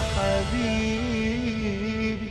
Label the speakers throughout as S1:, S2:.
S1: حبيبي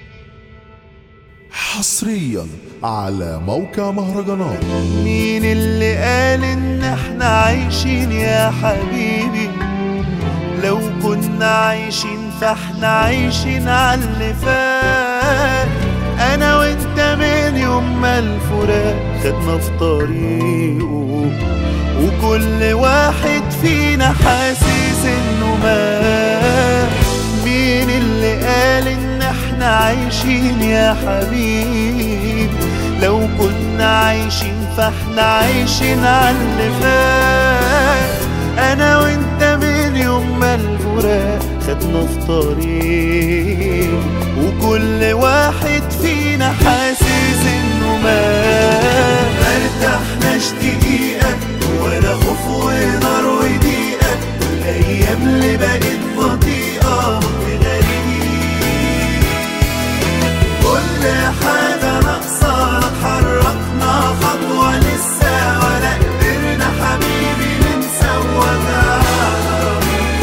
S2: حصريا على موقع مهرجانات
S1: مين اللي قال ان احنا عايشين يا حبيبي لو كنا عايشين فاحنا عايشين على اللي فات انا وانت من يوم ما الفراق خدنا في طريقه وكل واحد فينا حاسس انه مات مين اللي قال ان احنا عايشين يا حبيبي لو كنا عايشين فاحنا عايشين على اللي فات انا وانت من يوم ما الفراق خدنا في طريق وكل واحد فينا حاسس انه مات مرتاحناش دقيقة ولا خوف ونار وضيقة الايام اللي بقت بطيئة غريب كل حاجة ناقصة اتحركنا خطوة لسه ولا قدرنا حبيبي ننسى وجعنا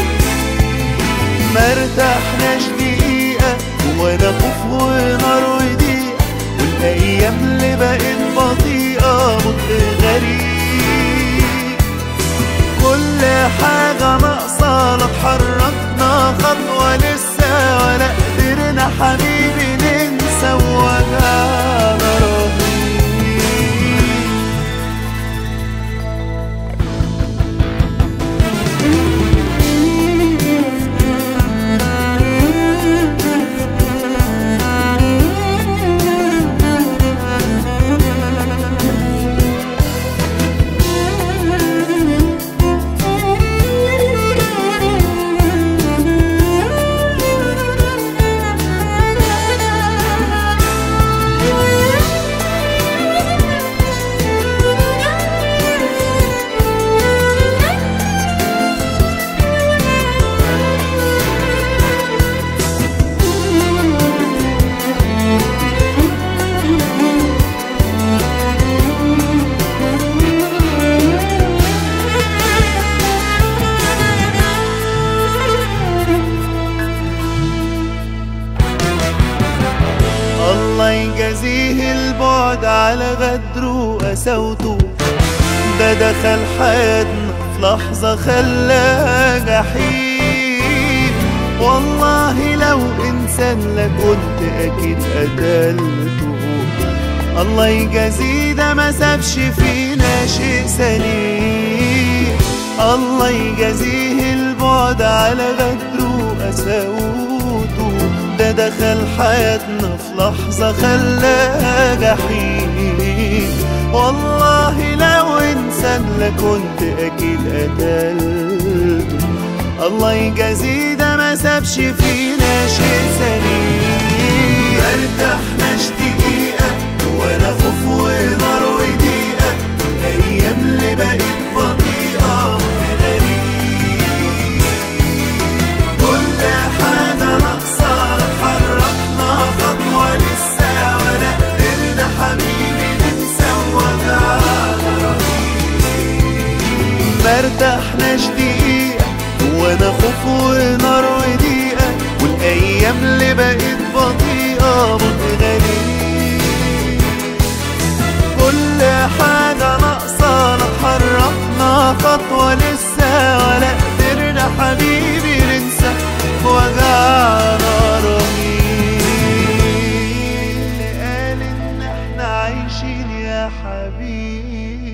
S1: مرتاحناش دقيقة ولا خوف ونار وضيقة والأيام اللي بقت بطيئة بطء غريب كل حاجة ناقصة لا اتحركنا خطوة لسه ولا قدرنا حبيبي ننسى وجعنا رهيب الله يجازيه البعد على غدره وقساوته ده دخل حياتنا في لحظة خلاها جحيم والله لو إنسان لكنت أكيد قتلته الله يجازيه ده ما سابش فينا شيء سليم الله يجازيه البعد على غدره وقساوته ده دخل حياتنا في لحظة خلاها جحيم والله لو إنسان لكنت أكيد قتلته الله يجازيه ده ما سابش فينا شيء سليم مرتاحناش دقيقة ولا خوف ونار وضيقة الأيام اللي بقت بطيئة غريب كل حاجة ناقصة اتحركنا خطوة لسه ولا قدرنا حبيبي ننسى وجعنا مرتاحناش دقيقة وانا خوف ونار وضيقة والايام اللي بقت بطيئة بطء غريب كل حاجة ناقصة اتحركنا خطوة لسه ولا قدرنا حبيبي ننسى وجعنا رهيب اللي قال ان احنا عايشين يا حبيبي